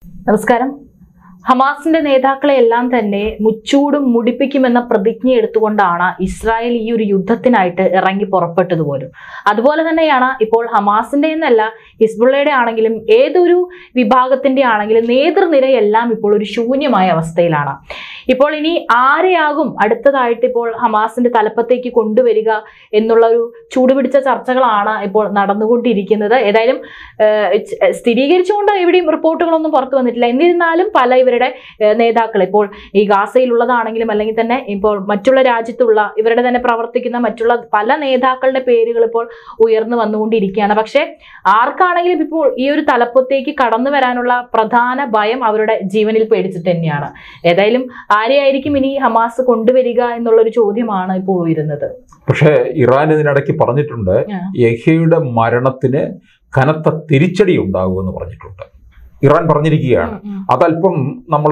നമസ്കാരം ഹമാസിന്റെ നേതാക്കളെ എല്ലാം തന്നെ മുച്ചൂടും മുടിപ്പിക്കുമെന്ന പ്രതിജ്ഞ എടുത്തുകൊണ്ടാണ് ഇസ്രായേൽ ഈ ഒരു യുദ്ധത്തിനായിട്ട് ഇറങ്ങി പുറപ്പെട്ടത് പോലും അതുപോലെ തന്നെയാണ് ഇപ്പോൾ ഹമാസിന്റെ എന്നല്ല ഹിസ്ബുള്ളയുടെ ആണെങ്കിലും ഏതൊരു വിഭാഗത്തിന്റെ ആണെങ്കിലും നേതൃനിരയെല്ലാം ഇപ്പോൾ ഒരു ശൂന്യമായ അവസ്ഥയിലാണ് ഇപ്പോൾ ഇനി ആരെയാകും അടുത്തതായിട്ട് ഇപ്പോൾ ഹമാസിന്റെ തലപ്പത്തേക്ക് കൊണ്ടുവരിക എന്നുള്ള ഒരു ചൂടുപിടിച്ച ചർച്ചകളാണ് ഇപ്പോൾ നടന്നുകൊണ്ടിരിക്കുന്നത് ഏതായാലും ഏഹ്, ച- സ്ഥിരീകരിച്ചുകൊണ്ട് എവിടെയും റിപ്പോർട്ടുകളൊന്നും പുറത്തു വന്നിട്ടില്ല എന്നിരുന്നാലും പല ഇവരുടെ ഏഹ്, നേതാക്കൾ ഇപ്പോൾ ഈ ഗാസയിലുള്ളതാണെങ്കിലും അല്ലെങ്കിൽ തന്നെ ഇപ്പോൾ മറ്റുള്ള രാജ്യത്തുള്ള ഇവരുടെ തന്നെ പ്രവർത്തിക്കുന്ന മറ്റുള്ള പല നേതാക്കളുടെ പേരുകൾ ഇപ്പോൾ ഉയർന്നു വന്നുകൊണ്ടിരിക്കുകയാണ് പക്ഷേ ആർക്കാണെങ്കിലും ഇപ്പോൾ ഈ ഒരു തലപ്പത്തേക്ക് കടന്നു വരാനുള്ള പ്രധാന ഭയം അവരുടെ ജീവനിൽ പേടിച്ചിട്ട് തന്നെയാണ് ഏതായാലും ആരെയായിരിക്കും ഇനി ഹമാസ് കൊണ്ടുവരിക എന്നുള്ളൊരു ചോദ്യമാണ് ഇപ്പോൾ ഉയരുന്നത് പക്ഷേ ഇറാൻ ഇതിനിടയ്ക്ക് പറഞ്ഞിട്ടുണ്ട് ആ. യഹ്യയുടെ മരണത്തിന് കനത്ത തിരിച്ചടി ഉണ്ടാകുമെന്ന് പറഞ്ഞിട്ടുണ്ട് ഇറാൻ പറഞ്ഞിരിക്കുകയാണ് ഉം, ഉം. അതല്പം നമ്മൾ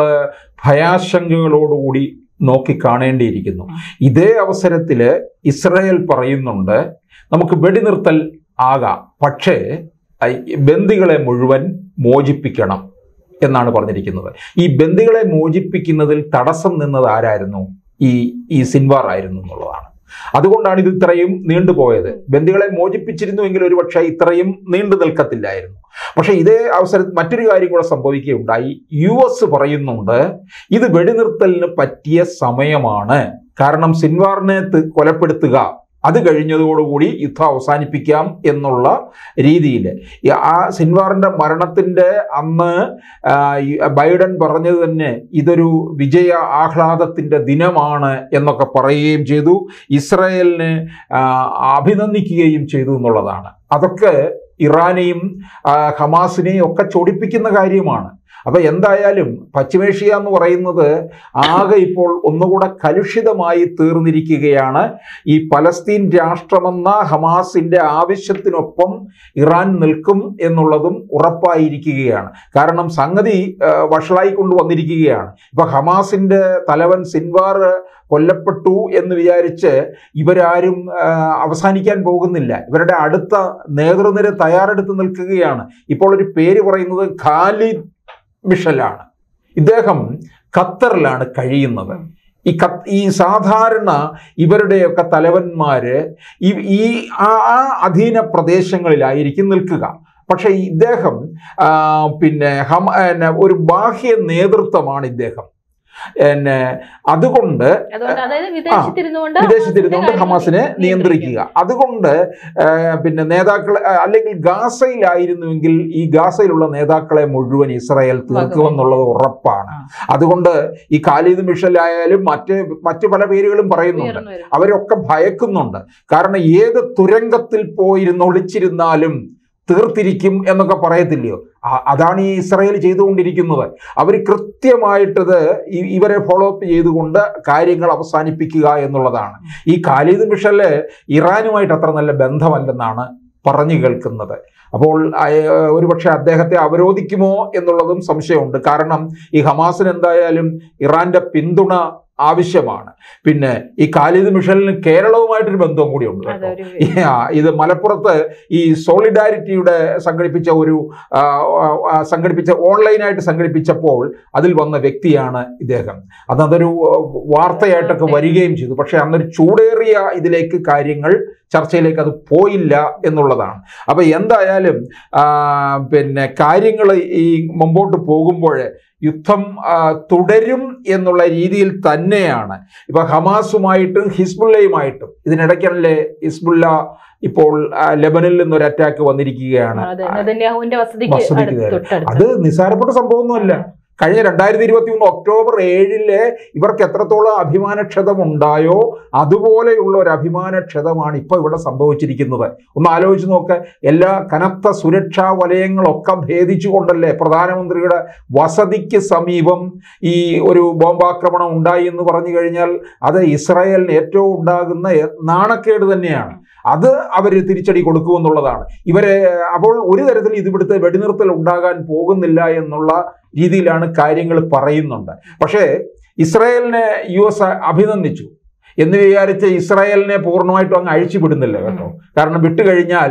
ഭയാശങ്കകളോടുകൂടി നോക്കി കാണേണ്ടിയിരിക്കുന്നു ഉം. ഇതേ അവസരത്തിൽ ഇസ്രായേൽ പറയുന്നുണ്ട് നമുക്ക് വെടിനിർത്തൽ ആകാം പക്ഷേ ഐ, ബന്ദികളെ മുഴുവൻ മോചിപ്പിക്കണം എന്നാണ് പറഞ്ഞിരിക്കുന്നത് ഈ ബന്ദികളെ മോചിപ്പിക്കുന്നതിൽ തടസ്സം നിന്നത് ആരായിരുന്നു ഈ ഈ സിൻവാർ ആയിരുന്നു എന്നുള്ളതാണ് അതുകൊണ്ടാണ് ഇത് ഇത്രയും നീണ്ടുപോയത് ബന്ദികളെ മോചിപ്പിച്ചിരുന്നുവെങ്കിൽ ഒരു പക്ഷേ ഇത്രയും നീണ്ടു നിൽക്കത്തില്ലായിരുന്നു പക്ഷേ ഇതേ അവസരത്തിൽ മറ്റൊരു കാര്യം കൂടെ സംഭവിക്കുകയുണ്ടായി യു എസ് പറയുന്നുണ്ട് ഇത് വെടിനിർത്തലിന് പറ്റിയ സമയമാണ് കാരണം സിൻവാറിനെ തി- കൊലപ്പെടുത്തുക അത് കഴിഞ്ഞതോടുകൂടി യുദ്ധം അവസാനിപ്പിക്കാം എന്നുള്ള രീതിയിൽ ആ സിൻവാറിന്റെ മരണത്തിന്റെ അന്ന് ആ, ഈ ബൈഡൻ പറഞ്ഞത് തന്നെ ഇതൊരു വിജയ ആഹ്ലാദത്തിന്റെ ദിനമാണ് എന്നൊക്കെ പറയുകയും ചെയ്തു ഇസ്രായേലിനെ ആ, അഭിനന്ദിക്കുകയും ചെയ്തു എന്നുള്ളതാണ് അതൊക്കെ ഇറാനെയും ആ, ഹമാസിനെയും ഒക്കെ ചൊടിപ്പിക്കുന്ന കാര്യമാണ് അപ്പൊ എന്തായാലും പശ്ചിമേഷ്യ എന്ന് പറയുന്നത് ആകെ ഇപ്പോൾ ഒന്നുകൂടെ കലുഷിതമായി തീർന്നിരിക്കുകയാണ് ഈ പലസ്തീൻ രാഷ്ട്രമെന്ന ഹമാസിന്റെ ആവശ്യത്തിനൊപ്പം ഇറാൻ നിൽക്കും എന്നുള്ളതും ഉറപ്പായിരിക്കുകയാണ് കാരണം സംഗതി ആ, വഷളായിക്കൊണ്ട് വന്നിരിക്കുകയാണ് ഇപ്പൊ ഹമാസിന്റെ തലവൻ സിൻവാർ കൊല്ലപ്പെട്ടു എന്ന് വിചാരിച്ച് ഇവരാരും ആ, അവസാനിക്കാൻ പോകുന്നില്ല ഇവരുടെ അടുത്ത നേതൃനിര തയ്യാറെടുത്ത് നിൽക്കുകയാണ് ഇപ്പോൾ ഒരു പേര് പറയുന്നത് ഖാലിദ് മിഷലാണ് ഇദ്ദേഹം ഖത്തറിലാണ് കഴിയുന്നത് ഈ ഖത്ത് ഈ സാധാരണ ഇവരുടെയൊക്കെ തലവന്മാര് ഈ ഈ ആ ആ അധീന പ്രദേശങ്ങളിലായിരിക്കും നിൽക്കുക പക്ഷെ ഇദ്ദേഹം ആ, പിന്നെ ഹമ പിന്നെ ഒരു ബാഹ്യ നേതൃത്വമാണ് ഇദ്ദേഹം പിന്നെ അതുകൊണ്ട് അതുകൊണ്ട് അതായത് വിദേശത്തിരുന്നുകൊണ്ട് വിദേശത്തിരുന്നുകൊണ്ട് ഹമാസിന്റെ ഹമാസിനെ കാര്യങ്ങൾ നിയന്ത്രിക്കുക അതുകൊണ്ട് ആ, പിന്നെ നേതാക്കളെ ആ, അല്ലെങ്കിൽ ഗാസയിലായിരുന്നുവെങ്കിൽ ഈ ഗാസയിലുള്ള നേതാക്കളെ മുഴുവൻ ഇസ്രായേൽ തീർക്കുമെന്നുള്ളത് ഉറപ്പാണ് ആ. അതുകൊണ്ട് ഈ ഖാലിദ് മിഷലായാലും മറ്റ് മറ്റു പല പേരുകളും പറയുന്നുണ്ട് ഉയർന്നു വരും. അവരൊക്കെ ഭയക്കുന്നുണ്ട് കാരണം ഏത് തുരങ്കത്തിൽ പോയിരുന്ന് ഒളിച്ചിരുന്നാലും തീർത്തിരിക്കും എന്നൊക്കെ പറയത്തില്ലയോ ആ- അതാണ് ഈ ഇസ്രായേൽ ചെയ്തുകൊണ്ടിരിക്കുന്നത് അവർ കൃത്യമായിട്ടത് ഈ- ഇവരെ ഫോളോ അപ്പ് ചെയ്തുകൊണ്ട് കാര്യങ്ങൾ അവസാനിപ്പിക്കുക എന്നുള്ളതാണ് ഈ ഖാലിദ് മിഷല് ഇറാനുമായിട്ട് അത്ര നല്ല ബന്ധമല്ലെന്നാണ് പറഞ്ഞു കേൾക്കുന്നത് അപ്പോൾ അയ- ഒരുപക്ഷെ അദ്ദേഹത്തെ അവരോധിക്കുമോ എന്നുള്ളതും സംശയമുണ്ട് കാരണം ഈ ഹമാസിന് എന്തായാലും ഇറാന്റെ പിന്തുണ ആവശ്യമാണ് പിന്നെ ഈ ഖാലിദ് മിഷലിന് കേരളവുമായിട്ടൊരു ബന്ധവും കൂടി ഉണ്ട് കേട്ടോ അതൊരു ഈ, ആ, ഇത് മലപ്പുറത്ത് ഈ സോളിഡാരിറ്റിയുടെ സംഘടിപ്പിച്ച ഒരു ആ, ആ, ആ, സംഘടിപ്പിച്ച ഓൺലൈനായിട്ട് സംഘടിപ്പിച്ചപ്പോൾ അതിൽ വന്ന വ്യക്തിയാണ് ഇദ്ദേഹം അത് അതൊരു ആ, വാർത്തയായിട്ടൊക്കെ വരികയും ചെയ്തു പക്ഷെ അന്നൊരു ചൂടേറിയ ഇതിലേക്ക് കാര്യങ്ങൾ ചർച്ചയിലേക്ക് അത് പോയില്ല എന്നുള്ളതാണ് അപ്പൊ എന്തായാലും ആ, പിന്നെ കാര്യങ്ങൾ ഈ മുമ്പോട്ട് പോകുമ്പോൾ യുദ്ധം ആ, തുടരും എന്നുള്ള രീതിയിൽ തന്നെയാണ് ഇപ്പൊ ഹമാസുമായിട്ടും ഹിസ്ബുള്ളയുമായിട്ടും ഇതിനിടയ്ക്കല്ലേ ഹിസ്ബുള്ള ഇപ്പോൾ ആ, ലെബനിൽ നിന്നൊരു അറ്റാക്ക് വന്നിരിക്കുകയാണ് അതെ നെതന്യാഹുവിന്റെ വസതിക്ക് വസതിക്ക് അടുത്ത് നേരെ. തൊട്ടടുത്ത് അത് നിസ്സാരപ്പെട്ട സംഭവമൊന്നുമല്ല കഴിഞ്ഞ രണ്ടായിരത്തി ഇരുപത്തി മൂന്ന് ഒക്ടോബർ ഏഴില് ഇവർക്ക് എത്രത്തോളം അഭിമാനക്ഷതം ഉണ്ടായോ അതുപോലെയുള്ള ഒരു അഭിമാനക്ഷതമാണ് ഇപ്പൊ ഇവിടെ സംഭവിച്ചിരിക്കുന്നത് ഒന്ന് ആലോചിച്ച് നോക്ക് എല്ലാ കനത്ത സുരക്ഷാ വലയങ്ങളൊക്കെ ഭേദിച്ചുകൊണ്ടല്ലേ പ്രധാനമന്ത്രിയുടെ വസതിക്ക് സമീപം ഈ ഒരു ബോംബാക്രമണം ഉണ്ടായി എന്ന് പറഞ്ഞു കഴിഞ്ഞാൽ അത് ഇസ്രായേലിന് ഏറ്റവും ഉണ്ടാകുന്ന എ- നാണക്കേട് തന്നെയാണ് അത് അവർ തിരിച്ചടി കൊടുക്കുമെന്നുള്ളതാണ് ഇവരെ അപ്പോൾ ഒരു തരത്തിൽ ഇത് ഇവിടുത്തെ വെടിനിർത്തൽ ഉണ്ടാകാൻ പോകുന്നില്ല എന്നുള്ള രീതിയിലാണ് കാര്യങ്ങൾ പറയുന്നുണ്ട് പക്ഷേ ഇസ്രായേലിനെ യു എസ് അഭിനന്ദിച്ചു എന്ന് വിചാരിച്ച് ഇസ്രായേലിനെ പൂർണ്ണമായിട്ടും അങ്ങ് അഴിച്ചു വിടുന്നില്ല കേട്ടോ കാരണം വിട്ടുകഴിഞ്ഞാൽ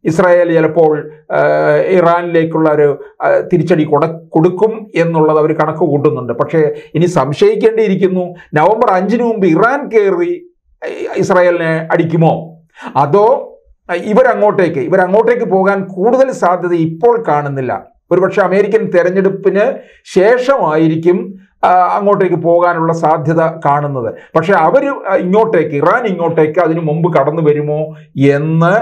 ഇസ്രായേൽ ചിലപ്പോൾ ആ, ഇറാനിലേക്കുള്ള ഒരു ആ, തിരിച്ചടി കൊട കൊടുക്കും എന്നുള്ളത് അവർ കണക്ക് കൂട്ടുന്നുണ്ട് പക്ഷേ ഇനി സംശയിക്കേണ്ടിയിരിക്കുന്നു നവംബർ അഞ്ചിന് മുമ്പ് ഇറാൻ കയറി ഇസ്രായേലിനെ അടിക്കുമോ അതോ ഇവരങ്ങോട്ടേക്ക് ഇവരങ്ങോട്ടേക്ക് പോകാൻ കൂടുതൽ സാധ്യത ഇപ്പോൾ കാണുന്നില്ല ഒരുപക്ഷെ അമേരിക്കൻ തെരഞ്ഞെടുപ്പിന് ശേഷമായിരിക്കും ആ, അങ്ങോട്ടേക്ക് പോകാനുള്ള സാധ്യത കാണുന്നത് പക്ഷെ അവർ ഇങ്ങോട്ടേക്ക് ഇറാൻ ഇങ്ങോട്ടേക്ക് അതിനു മുമ്പ് കടന്നു വരുമോ എന്ന്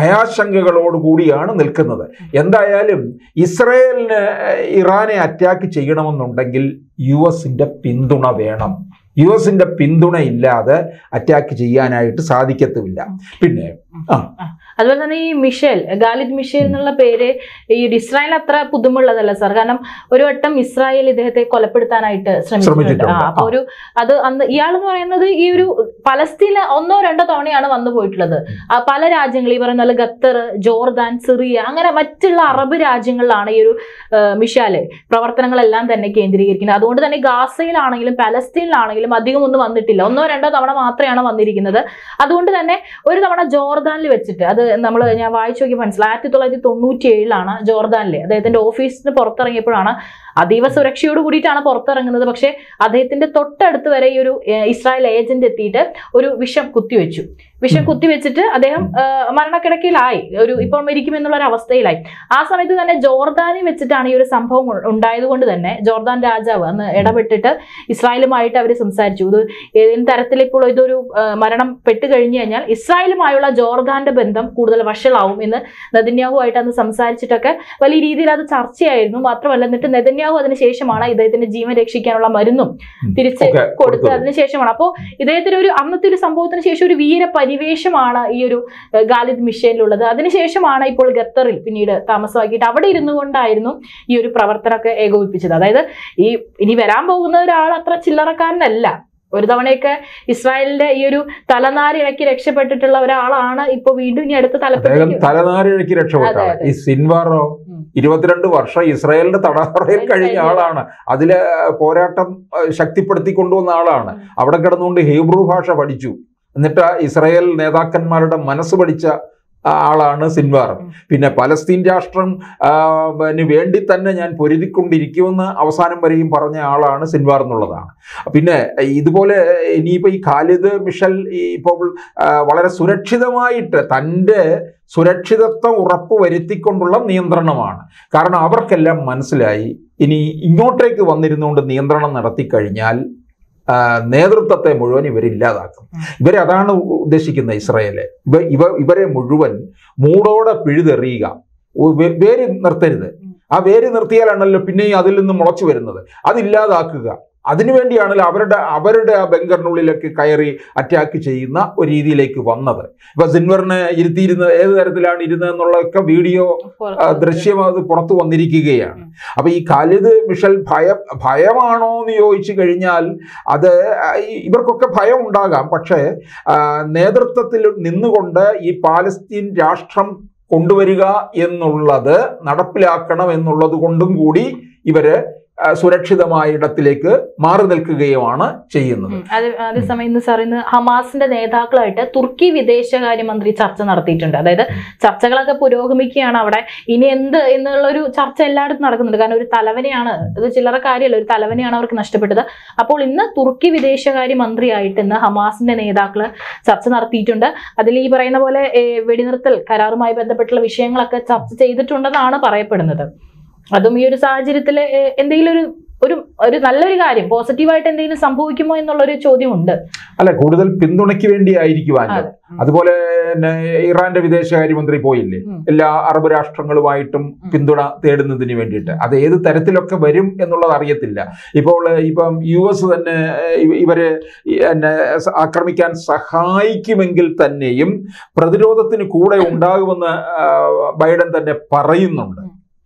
ഭയാശങ്കകളോടുകൂടിയാണ് നിൽക്കുന്നത് എന്തായാലും ഇസ്രയേലിന് ഇറാനെ അറ്റാക്ക് ചെയ്യണമെന്നുണ്ടെങ്കിൽ യു എസിന്റെ പിന്തുണ വേണം യു എസിന്റെ പിന്തുണ ഇല്ലാതെ അറ്റാക്ക് ചെയ്യാനായിട്ട് സാധിക്കത്തുമില്ല പിന്നെ ആ അതുപോലെ തന്നെ ഈ മിഷേൽ ഗാലിദ് മിഷേൽ എന്നുള്ള പേര് ഈ ഒരു ഇസ്രായേൽ അത്ര പുതുമുള്ളതല്ല സാർ കാരണം ഒരു വട്ടം ഇസ്രായേൽ ഇദ്ദേഹത്തെ കൊലപ്പെടുത്താനായിട്ട് ശ്രമിച്ചിട്ടുണ്ട് ശ്രമിച്ചിട്ടുണ്ട്. ആ, അപ്പൊ ആ. ഒരു അത് അന്ന് ഇയാൾ എന്ന് പറയുന്നത് ഈ ഒരു പലസ്തീന് ഒന്നോ രണ്ടോ തവണയാണ് വന്നു പോയിട്ടുള്ളത് ആ, പല രാജ്യങ്ങൾ ഈ പറയുന്ന പോലെ ഖത്തർ ജോർദാൻ സിറിയ അങ്ങനെ മറ്റുള്ള അറബ് രാജ്യങ്ങളിലാണ് ഈ ഒരു ആ, മിഷാല് പ്രവർത്തനങ്ങളെല്ലാം തന്നെ കേന്ദ്രീകരിക്കുന്നത് അതുകൊണ്ട് തന്നെ ഗാസയിലാണെങ്കിലും പലസ്തീനിലാണെങ്കിലും അധികം ഒന്നും വന്നിട്ടില്ല ഒന്നോ രണ്ടോ തവണ മാത്രമാണ് വന്നിരിക്കുന്നത് അതുകൊണ്ട് തന്നെ ഒരു തവണ ജോർദാനിൽ വെച്ചിട്ട് അത് നമ്മൾ ഞാൻ വായിച്ചു നോക്കി മനസ്സിലായി ആയിരത്തി തൊള്ളായിരത്തി തൊണ്ണൂറ്റി ഏഴിലാണ് ജോർദാനിൽ അദ്ദേഹത്തിന്റെ ഓഫീസിന് പുറത്തിറങ്ങിയപ്പോഴാണ് അതീവ സുരക്ഷയോട് കൂടിയിട്ടാണ് പുറത്തിറങ്ങുന്നത് പക്ഷേ അദ്ദേഹത്തിന്റെ തൊട്ടടുത്ത് വരെ ഈ ഒരു ഏഹ്, ഇസ്രായേൽ ഏജന്റ് എത്തിയിട്ട് ഒരു വിഷം കുത്തിവെച്ചു വിഷം ഉം. കുത്തിവെച്ചിട്ട് അദ്ദേഹം ഏഹ്, മരണക്കിടക്കയിലായി ഒരു ഇപ്പോൾ മരിക്കും എന്നുള്ള ഒരു അവസ്ഥയിലായി ആ സമയത്ത് തന്നെ ജോർദാനിൽ വെച്ചിട്ടാണ് ഈ ഒരു സംഭവം ഉ- ഉണ്ടായതുകൊണ്ട് തന്നെ ജോർദാൻ രാജാവ് അന്ന് ഇടപെട്ടിട്ട് ഇസ്രായേലുമായിട്ട് അവർ സംസാരിച്ചു ഇത് ഏതെങ്കിലും തരത്തിൽ ഇപ്പോൾ ഇതൊരു ആ, മരണം പെട്ട് കഴിഞ്ഞു കഴിഞ്ഞാൽ ഇസ്രായേലുമായുള്ള ജോർദാന്റെ ബന്ധം കൂടുതൽ വഷളാവും എന്ന് നെതന്യാഹുമായിട്ട് അന്ന് സംസാരിച്ചിട്ടൊക്കെ വലിയ രീതിയിൽ അത് ചർച്ചയായിരുന്നു മാത്രമല്ല എന്നിട്ട് നെതന്യാഹു അതിനുശേഷമാണ് ഇദ്ദേഹത്തിന്റെ ജീവൻ രക്ഷിക്കാനുള്ള മരുന്നും ഉം. തിരിച്ച് ഒക്കെ കൊടുത്ത് കൊടുത്തത്. അതിനുശേഷമാണ് അപ്പോൾ ഇദ്ദേഹത്തിന് ഒരു അന്നത്തെ ഒരു സംഭവത്തിന് ശേഷം ഒരു വീര പരിവേഷമാണ് ഈ ഒരു ഏഹ്, ഗാലിദ് മിഷേലിലുള്ളത് അതിനുശേഷമാണ് ഇപ്പോൾ ഖത്തറിൽ പിന്നീട് താമസമാക്കിയിട്ട് അവിടെ ഇരുന്നു കൊണ്ടായിരുന്നു ഈ ഒരു പ്രവർത്തനമൊക്കെ ഏകോപിപ്പിച്ചത് അതായത് ഈ ഇനി വരാൻ പോകുന്ന ഒരാൾ അത്ര ചില്ലറക്കാരനല്ല ഒരു തവണയൊക്കെ ഇസ്രായേലിന്റെ ഈ ഒരു തലനാരിഴക്കി രക്ഷപ്പെട്ടിട്ടുള്ള ഒരാളാണ് ഇപ്പൊ വീണ്ടും ഇനി അടുത്ത അദ്ദേഹം തലപ്പത്തേക്ക് തലനാരിഴയ്ക്ക് രക്ഷപ്പെട്ട അതെ, അതെ. ഈ സിൻവാറോ ഉം. ഇരുപത്തിരണ്ട് വർഷം ഇസ്രായേലിന്റെ തടവറയിൽ കഴിഞ്ഞ ആളാണ് അതിലെ പോരാട്ടം ഏഹ്, ശക്തിപ്പെടുത്തി കൊണ്ടുവന്ന ആളാണ് അവിടെ കിടന്നുകൊണ്ട് ഹീബ്രു ഭാഷ പഠിച്ചു എന്നിട്ട് ഇസ്രായേൽ നേതാക്കന്മാരുടെ മനസ്സ് പഠിച്ച ആ, ആളാണ് സിൻവാർ ഉം. പിന്നെ പലസ്തീൻ രാഷ്ട്രം ആ, ന് വേണ്ടി തന്നെ ഞാൻ പൊരുതിക്കൊണ്ടിരിക്കുമെന്ന് അവസാനം വരെയും പറഞ്ഞ ആളാണ് സിൻവാർ എന്നുള്ളതാണ് പിന്നെ ഇതുപോലെ ഇനിയിപ്പോൾ ഈ ഖാലിദ് മിഷൽ ഈ ഇപ്പോൾ ആ, വളരെ സുരക്ഷിതമായിട്ട് തൻ്റെ സുരക്ഷിതത്വം ഉറപ്പ് വരുത്തിക്കൊണ്ടുള്ള നിയന്ത്രണമാണ് കാരണം അവർക്കെല്ലാം മനസ്സിലായി ഇനി ഇങ്ങോട്ടേക്ക് വന്നിരുന്നുകൊണ്ട് നിയന്ത്രണം നടത്തി കഴിഞ്ഞാൽ ആ, നേതൃത്വത്തെ മുഴുവൻ ഇവരില്ലാതാക്കും ഉം. ഇവരതാണ് ഉദ്ദേശിക്കുന്നത് ഇസ്രായേല് ഇവ ഇവ ഇവരെ മുഴുവൻ മൂടോടെ പിഴുതെറിയുക ഉ- വേ- വേര് നിർത്തരുത് ആ വേര് നിർത്തിയാലാണല്ലോ പിന്നെയും അതിൽ നിന്ന് മുളച്ചു വരുന്നത് അതില്ലാതാക്കുക അതിനുവേണ്ടിയാണല്ലോ അവരുടെ അവരുടെ ആ ബങ്കറിനുള്ളിലേക്ക് കയറി അറ്റാക്ക് ചെയ്യുന്ന ഒരു രീതിയിലേക്ക് വന്നത് ഇപ്പൊ സിൻവറിനെ ഇരുത്തിയിരുന്ന ഏത് തരത്തിലാണ് ഇരുന്നതെന്നുള്ളതൊക്കെ വീഡിയോ ആ, ദൃശ്യം അത് പുറത്തു വന്നിരിക്കുകയാണ് അപ്പൊ ഈ ഖാലിദ് മിഷൽ ഭയ ഭയമാണോ എന്ന് ചോദിച്ചു കഴിഞ്ഞാൽ അത് ആ, ഈ- ഇവർക്കൊക്കെ ഭയം ഉണ്ടാകാം പക്ഷേ ആ, നേതൃത്വത്തിൽ നിന്നുകൊണ്ട് ഈ പാലസ്തീൻ രാഷ്ട്രം കൊണ്ടുവരിക എന്നുള്ളത് നടപ്പിലാക്കണം എന്നുള്ളത് കൊണ്ടും കൂടി ഇവര് ആ, സുരക്ഷിതമായ ഇടത്തിലേക്ക് മാറി നിൽക്കുകയുമാണ് ചെയ്യുന്നത് ഉം. അത് അതേസമയം ഇന്ന് സാർ ഇന്ന് ഹമാസിന്റെ നേതാക്കളായിട്ട് തുർക്കി വിദേശകാര്യമന്ത്രി ചർച്ച നടത്തിയിട്ടുണ്ട് അതായത് ചർച്ചകളൊക്കെ പുരോഗമിക്കുകയാണ് അവിടെ ഇനി എന്ത് എന്നുള്ള ഒരു ചർച്ച എല്ലായിടത്തും നടക്കുന്നുണ്ട് കാരണം ഒരു തലവനെയാണ് ഇത് ചില്ലറ കാര്യമല്ല ഒരു തലവനെയാണ് അവർക്ക് നഷ്ടപ്പെട്ടത് അപ്പോൾ ഇന്ന് തുർക്കി വിദേശകാര്യ മന്ത്രിയായിട്ട് ഇന്ന് ഹമാസിന്റെ നേതാക്കൾ ചർച്ച നടത്തിയിട്ടുണ്ട് അതിൽ ഈ പറയുന്ന പോലെ ഏ, വെടിനിർത്തൽ കരാറുമായി ബന്ധപ്പെട്ടുള്ള വിഷയങ്ങളൊക്കെ ചർച്ച ചെയ്തിട്ടുണ്ടെന്നാണ് പറയപ്പെടുന്നത് അതും ഈ ഒരു സാഹചര്യത്തിൽ എന്തെങ്കിലും ഒരു ഒരു ഒരു നല്ലൊരു കാര്യം പോസിറ്റീവായിട്ട് എന്തെങ്കിലും സംഭവിക്കുമോ എന്നുള്ളൊരു ചോദ്യമുണ്ട് അല്ല കൂടുതൽ പിന്തുണയ്ക്ക് വേണ്ടി ആയിരിക്കുവാനോ അതെ. ഉം. അതുപോലെ തന്നെ ഇറാന്റെ വിദേശകാര്യമന്ത്രി പോയില്ലേ ഉം. എല്ലാ അറബ് രാഷ്ട്രങ്ങളുമായിട്ടും ഉം. പിന്തുണ തേടുന്നതിന് വേണ്ടിയിട്ട് അത് ഏത് തരത്തിലൊക്കെ വരും എന്നുള്ളത് അറിയത്തില്ല ഇപ്പോൾ ഇപ്പം യു എസ് തന്നെ ഇവ- ഇവരെ ഈ എന്നെ സ- ആക്രമിക്കാൻ സഹായിക്കുമെങ്കിൽ തന്നെയും പ്രതിരോധത്തിന് കൂടെ ഉണ്ടാകുമെന്ന് ആ, ബൈഡൻ തന്നെ പറയുന്നുണ്ട്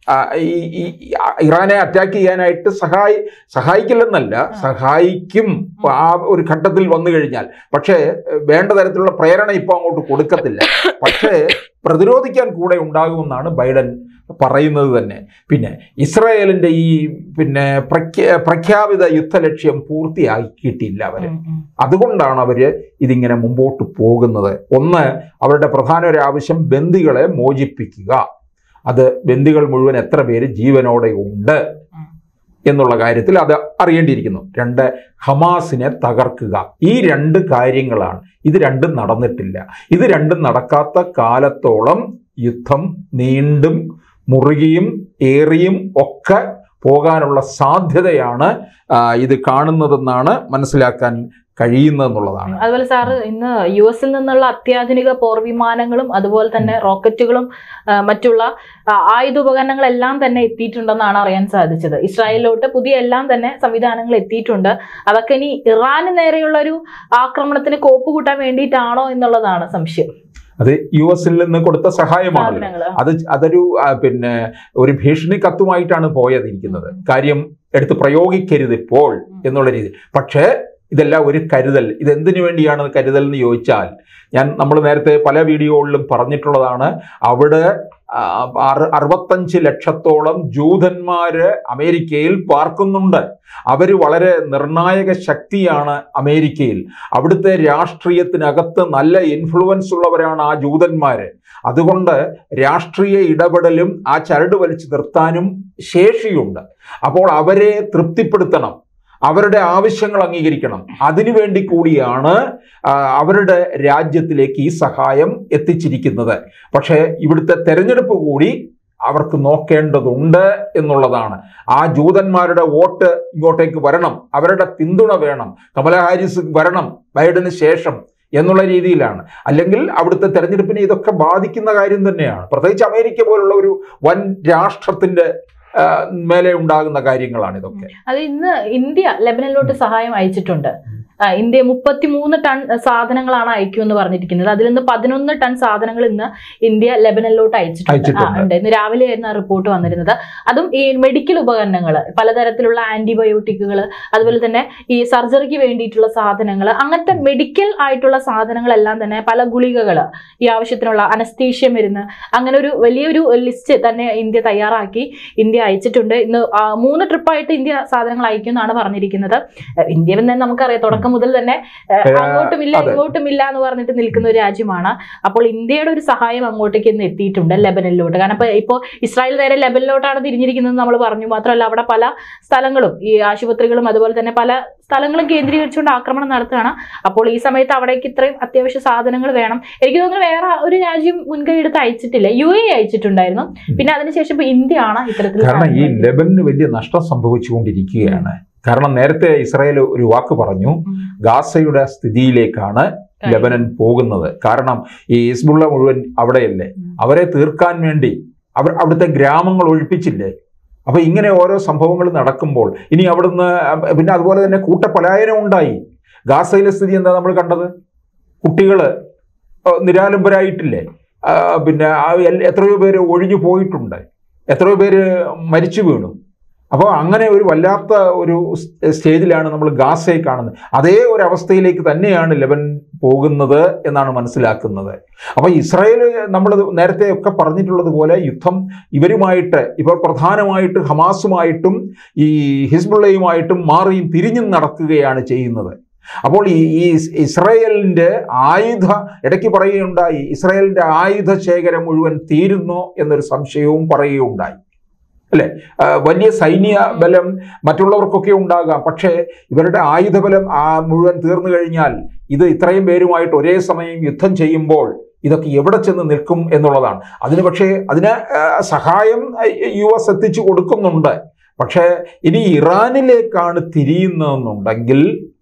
ആ, ഈ ഈ ഇറാനെ അറ്റാക്ക് ചെയ്യാനായിട്ട് സഹായി സഹായിക്കില്ലെന്നല്ല സഹായിക്കും ആ ഒരു ഘട്ടത്തിൽ വന്നു കഴിഞ്ഞാൽ പക്ഷേ വേണ്ട തരത്തിലുള്ള പ്രേരണ ഇപ്പോൾ അങ്ങോട്ട് കൊടുക്കത്തില്ല പക്ഷേ പ്രതിരോധിക്കാൻ കൂടെ ഉണ്ടാകുമെന്നാണ് ബൈഡൻ പറയുന്നത് തന്നെ പിന്നെ ഇസ്രായേലിന്റെ ഈ പിന്നെ പ്രഖ്യാ പ്രഖ്യാപിത യുദ്ധലക്ഷ്യം പൂർത്തിയാക്കിയിട്ടില്ല അവർ ഉം, ഉം. അതുകൊണ്ടാണ് അവർ ഇതിങ്ങനെ മുമ്പോട്ട് പോകുന്നത് ഒന്ന് അവരുടെ പ്രധാന ഒരു ആവശ്യം ബന്ദികളെ മോചിപ്പിക്കുക അത് ബന്ദികൾ മുഴുവൻ എത്ര പേര് ജീവനോടെ ഉണ്ട് ഉം. എന്നുള്ള കാര്യത്തിൽ അത് അറിയേണ്ടിയിരിക്കുന്നു രണ്ട് ഹമാസിനെ തകർക്കുക ഈ രണ്ട് കാര്യങ്ങളാണ് ഇത് രണ്ടും നടന്നിട്ടില്ല ഇത് രണ്ടും നടക്കാത്ത കാലത്തോളം യുദ്ധം നീണ്ടും മുറുകിയും ഏറിയും ഒക്കെ പോകാനുള്ള സാധ്യതയാണ് ആ, ഇത് കാണുന്നതെന്നാണ് മനസ്സിലാക്കാൻ കഴിയുന്നതെന്നുള്ളതാണ് അതുപോലെ സാറ് ഇന്ന് യു എസിൽ നിന്നുള്ള അത്യാധുനിക പോർവിമാനങ്ങളും അതുപോലെ തന്നെ റോക്കറ്റുകളും ആ, മറ്റുള്ള ആ, ആയുധോപകരണങ്ങളെല്ലാം തന്നെ എത്തിയിട്ടുണ്ടെന്നാണ് അറിയാൻ സാധിച്ചത് ഇസ്രായേലിലോട്ട് പുതിയ എല്ലാം തന്നെ സംവിധാനങ്ങൾ എത്തിയിട്ടുണ്ട് അതൊക്കെ ഇനി ഇറാന് നേരെയുള്ള ഒരു ആക്രമണത്തിന് കോപ്പ് കൂട്ടാൻ വേണ്ടിയിട്ടാണോ എന്നുള്ളതാണ് സംശയം അത് യു എസിൽ നിന്ന് കൊടുത്ത സഹായമാണല്ലോ സാധനങ്ങൾ അത് അതൊരു ആ, പിന്നെ ഒരു ഭീഷണി കത്തുമായിട്ടാണ് പോയതിരിക്കുന്നത് കാര്യം എടുത്ത് പ്രയോഗിക്കരുത് ഇപ്പോൾ എന്നുള്ള രീതി പക്ഷേ ഇതെല്ലാം ഒരു കരുതൽ ഇത് എന്തിനു വേണ്ടിയാണ് കരുതൽ എന്ന് ചോദിച്ചാൽ ഞാൻ നമ്മൾ നേരത്തെ പല വീഡിയോകളിലും പറഞ്ഞിട്ടുള്ളതാണ് അവിടെ ആ, അറു- അറുപത്തഞ്ച് ലക്ഷത്തോളം ജൂതന്മാര് അമേരിക്കയിൽ പാർക്കുന്നുണ്ട് അവർ വളരെ നിർണായക ശക്തിയാണ് അമേരിക്കയിൽ അവിടുത്തെ രാഷ്ട്രീയത്തിനകത്ത് നല്ല ഇൻഫ്ലുവൻസ് ഉള്ളവരാണ് ആ ജൂതന്മാര് അതുകൊണ്ട് രാഷ്ട്രീയ ഇടപെടലും ആ ചരട് വലിച്ചു നിർത്താനും ശേഷിയുണ്ട് അപ്പോൾ അവരെ തൃപ്തിപ്പെടുത്തണം അവരുടെ ആവശ്യങ്ങൾ അംഗീകരിക്കണം അതിനുവേണ്ടി കൂടിയാണ് ആ, അവരുടെ രാജ്യത്തിലേക്ക് ഈ സഹായം എത്തിച്ചിരിക്കുന്നത് പക്ഷേ ഇവിടുത്തെ തെരഞ്ഞെടുപ്പ് കൂടി അവർക്ക് നോക്കേണ്ടതുണ്ട് എന്നുള്ളതാണ് ആ ജൂതന്മാരുടെ വോട്ട് ഇങ്ങോട്ടേക്ക് വരണം അവരുടെ പിന്തുണ വേണം കമല ഹാരിസ് വരണം ബൈഡന് ശേഷം എന്നുള്ള രീതിയിലാണ് അല്ലെങ്കിൽ അവിടുത്തെ തെരഞ്ഞെടുപ്പിനെ ഇതൊക്കെ ബാധിക്കുന്ന കാര്യം തന്നെയാണ് പ്രത്യേകിച്ച് അമേരിക്ക പോലുള്ള ഒരു വൻ രാഷ്ട്രത്തിന്റെ ആ, മേലെ ഉണ്ടാകുന്ന കാര്യങ്ങളാണ് ഇതൊക്കെ അത് ഇന്ന് ഇന്ത്യ ലെബനനിലോട്ട് സഹായം അയച്ചിട്ടുണ്ട് ആ, ഇന്ത്യ മുപ്പത്തിമൂന്ന് ടൺ സാധനങ്ങളാണ് അയക്കുമെന്ന് പറഞ്ഞിരിക്കുന്നത് അതിൽ നിന്ന് പതിനൊന്ന് ടൺ സാധനങ്ങൾ ഇന്ന് ഇന്ത്യ ലെബനനിലോട്ട് അയച്ചിട്ടുണ്ട് ആ, അയച്ചിട്ടുണ്ട്. ഉണ്ട് ഇന്ന് രാവിലെ ആയിരുന്നു ആ റിപ്പോർട്ട് വന്നിരുന്നത് അതും ഈ മെഡിക്കൽ ഉപകരണങ്ങൾ പലതരത്തിലുള്ള ആന്റിബയോട്ടിക്കുകൾ അതുപോലെ തന്നെ ഈ സർജറിക്ക് വേണ്ടിയിട്ടുള്ള സാധനങ്ങൾ അങ്ങനത്തെ മെഡിക്കൽ ആയിട്ടുള്ള സാധനങ്ങളെല്ലാം തന്നെ പല ഗുളികകൾ ഈ ആവശ്യത്തിനുള്ള അനസ്തീഷ്യ മരുന്ന് അങ്ങനെ ഒരു വലിയൊരു ലിസ്റ്റ് തന്നെ ഇന്ത്യ തയ്യാറാക്കി ഇന്ത്യ അയച്ചിട്ടുണ്ട് ഇന്ന് ആ, മൂന്ന് ട്രിപ്പായിട്ട് ഇന്ത്യ സാധനങ്ങൾ അയക്കുമെന്നാണ് പറഞ്ഞിരിക്കുന്നത് ഏഹ് ഇന്ത്യ എന്ന് നമുക്കറിയാം തുടക്കം മുതൽ തന്നെ ഏഹ് ഏഹ് അങ്ങോട്ടും ഇല്ല അതെ. ഇങ്ങോട്ടും ഇല്ല എന്ന് പറഞ്ഞിട്ട് നിൽക്കുന്ന ഒരു രാജ്യമാണ് അപ്പോൾ ഇന്ത്യയുടെ ഒരു സഹായം അങ്ങോട്ടേക്ക് ഇന്ന് എത്തിയിട്ടുണ്ട് ലെബനനിലോട്ട് കാരണം ഇപ്പൊ ഇപ്പോൾ ഇസ്രായേൽ നേരെ ലെബനിലോട്ടാണ് തിരിഞ്ഞിരിക്കുന്നത് നമ്മൾ പറഞ്ഞു മാത്രമല്ല അവിടെ പല സ്ഥലങ്ങളും ഈ ആശുപത്രികളും അതുപോലെ തന്നെ പല സ്ഥലങ്ങളും കേന്ദ്രീകരിച്ചുകൊണ്ട് ആക്രമണം നടത്തുകയാണ് അപ്പോൾ ഈ സമയത്ത് അവിടേക്ക് ഇത്രയും അത്യാവശ്യ സാധനങ്ങൾ വേണം എനിക്ക് തോന്നുന്നു വേറെ ഒരു രാജ്യം മുൻകൈ എടുത്ത് അയച്ചിട്ടില്ല യു എ അയച്ചിട്ടുണ്ടായിരുന്നു പിന്നെ അതിനുശേഷം ഇപ്പൊ ഇന്ത്യ ആണ് ഇത്തരത്തിൽ കാരണം ഈ സാധനങ്ങൾ ലെബനിന് വലിയ നഷ്ടം സംഭവിച്ചുകൊണ്ടിരിക്കുകയാണ് കാരണം നേരത്തെ ഇസ്രായേൽ ഒരു വാക്ക് പറഞ്ഞു ഉം. ഗാസയുടെ സ്ഥിതിയിലേക്കാണ് ലെബനൻ പോകുന്നത് കാരണം ഈ ഹിസ്ബുള്ള മുഴുവൻ അവിടെയല്ലേ ഉം. അവരെ തീർക്കാൻ വേണ്ടി അവർ അവിടുത്തെ ഗ്രാമങ്ങൾ ഒഴിപ്പിച്ചില്ലേ അപ്പൊ ഇങ്ങനെ ഓരോ സംഭവങ്ങൾ നടക്കുമ്പോൾ ഇനി അവിടുന്ന് അഹ് പിന്നെ അതുപോലെ തന്നെ കൂട്ടപലായനം ഉണ്ടായി ഗാസയിലെ സ്ഥിതി എന്താ നമ്മൾ കണ്ടത് കുട്ടികള് അഹ് നിരാലംബരായിട്ടില്ലേ ആ, പിന്നെ ആ എൽ- എത്രയോ പേര് ഒഴിഞ്ഞു പോയിട്ടുണ്ട് എത്രയോ പേര് മരിച്ചു വീണു അപ്പോൾ അങ്ങനെ ഒരു വല്ലാത്ത ഒരു സ് സ്റ്റേജിലാണ് നമ്മൾ ഗാസയെ കാണുന്നത് അതേ ഒരു അവസ്ഥയിലേക്ക് തന്നെയാണ് ലെബൻ പോകുന്നത് എന്നാണ് മനസ്സിലാക്കുന്നത് അപ്പോൾ ഇസ്രായേൽ നമ്മൾ നേരത്തെ ഒക്കെ പറഞ്ഞിട്ടുള്ളത് പോലെ യുദ്ധം ഇവരുമായിട്ട് ഇപ്പോൾ പ്രധാനമായിട്ട് ഹമാസുമായിട്ടും ഈ ഹിസ്ബുള്ളയുമായിട്ടും മാറിയും തിരിഞ്ഞും നടക്കുകയാണ് ചെയ്യുന്നത് അപ്പോൾ ഈ ഈ ഇസ്രായേലിൻ്റെ ആയുധ ഇടയ്ക്ക് പറയുകയുണ്ടായി ഇസ്രായേലിൻ്റെ ആയുധ ശേഖരം മുഴുവൻ തീരുന്നോ എന്നൊരു സംശയവും പറയുകയുണ്ടായി അല്ലേ ആ, വലിയ സൈന്യ ബലം മറ്റുള്ളവർക്കൊക്കെ ഉണ്ടാകാം പക്ഷേ ഇവരുടെ ആയുധബലം ആ മുഴുവൻ തീർന്നു കഴിഞ്ഞാൽ ഇത് ഇത്രയും പേരുമായിട്ട് ഒരേ സമയം യുദ്ധം ചെയ്യുമ്പോൾ ഇതൊക്കെ എവിടെ ചെന്ന് നിൽക്കും എന്നുള്ളതാണ് അതിന് പക്ഷേ അതിന് ആ, സഹായം യു എസ് എത്തിച്ചു കൊടുക്കുന്നുണ്ട് പക്ഷേ ഇനി ഇറാനിലേക്കാണ് തിരിയുന്നതെന്നുണ്ടെങ്കിൽ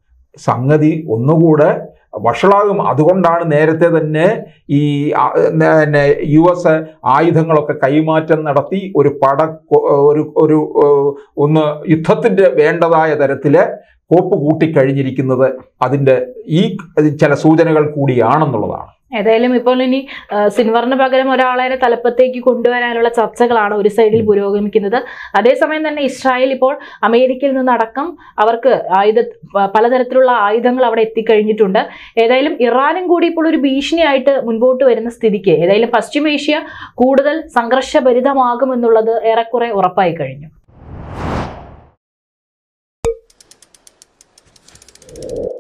സംഗതി ഒന്നുകൂടെ വഷളാകും അതുകൊണ്ടാണ് നേരത്തെ തന്നെ ഈ ആ, പിന്നെ യു എസ് ആയുധങ്ങളൊക്കെ കൈമാറ്റം നടത്തി ഒരു പട കൊ- ഒരു ഒരു ഏഹ്, ഒന്ന് യുദ്ധത്തിന്റെ വേണ്ടതായ തരത്തില് കോപ്പ് കൂട്ടിക്കഴിഞ്ഞിരിക്കുന്നത് അതിന്റെ ഈ ചില സൂചനകൾ കൂടിയാണെന്നുള്ളതാണ് ഏതായാലും ഇപ്പോൾ ഇനി ആ, സിൻവറിന് പകരം ഒരാളെ തലപ്പത്തേക്ക് കൊണ്ടുവരാനുള്ള ചർച്ചകളാണ് ഒരു സൈഡിൽ പുരോഗമിക്കുന്നത് അതേസമയം തന്നെ ഇസ്രായേൽ ഇപ്പോൾ അമേരിക്കയിൽ നിന്നടക്കം അവർക്ക് ആയുധ പ- പലതരത്തിലുള്ള ആയുധങ്ങൾ അവിടെ എത്തിക്കഴിഞ്ഞിട്ടുണ്ട് ഏതായാലും ഇറാനും കൂടി ഇപ്പോൾ ഒരു ഭീഷണിയായിട്ട് മുൻപോട്ട് വരുന്ന സ്ഥിതിക്ക് ഏതായാലും പശ്ചിമേഷ്യ കൂടുതൽ സംഘർഷഭരിതമാകുമെന്നുള്ളത് ഏറെക്കുറെ ഉറപ്പായി കഴിഞ്ഞു